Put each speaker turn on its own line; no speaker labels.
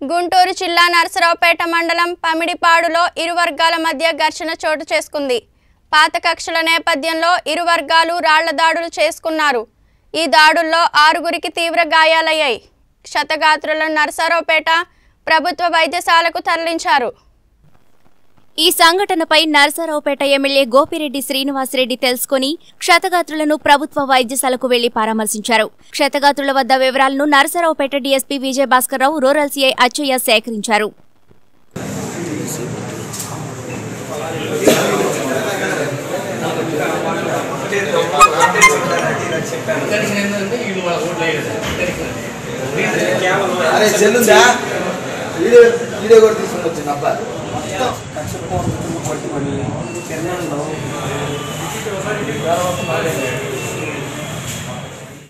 గుంటూరు జిల్లా నరసరావుపేట మండలం పమిడిపాడులో ఇరు వర్గాల మధ్య ఘర్షణ చోటు చేసుకుంది పాత కక్షల నేపథ్యంలో ఇరు వర్గాలు రాళ్ల దాడులు చేసుకున్నారు ఈ దాడుల్లో ఆరుగురికి తీవ్ర గాయాలయ్యాయి క్షతగాత్రులను నరసరావుపేట ప్రభుత్వ వైద్యశాలకు తరలించారు
ఈ సంఘటనపై నరసరావుపేట ఎమ్మెల్యే గోపిరెడ్డి శ్రీనివాసరెడ్డి తెలుసుకుని క్షతగాత్రులను ప్రభుత్వ వైద్యశాలకు వెళ్లి పరామర్శించారు క్షతగాత్రుల వద్ద వివరాలను Narasaraopet DSP Vijaya Bhaskar Rao rural CI Achaiah సేకరించారు
అరే చెల్లుందా వీడియో వీడియో కూడా తీసుకుని వచ్చింది అబ్బాయి
పట్టుకొని తిరణంలో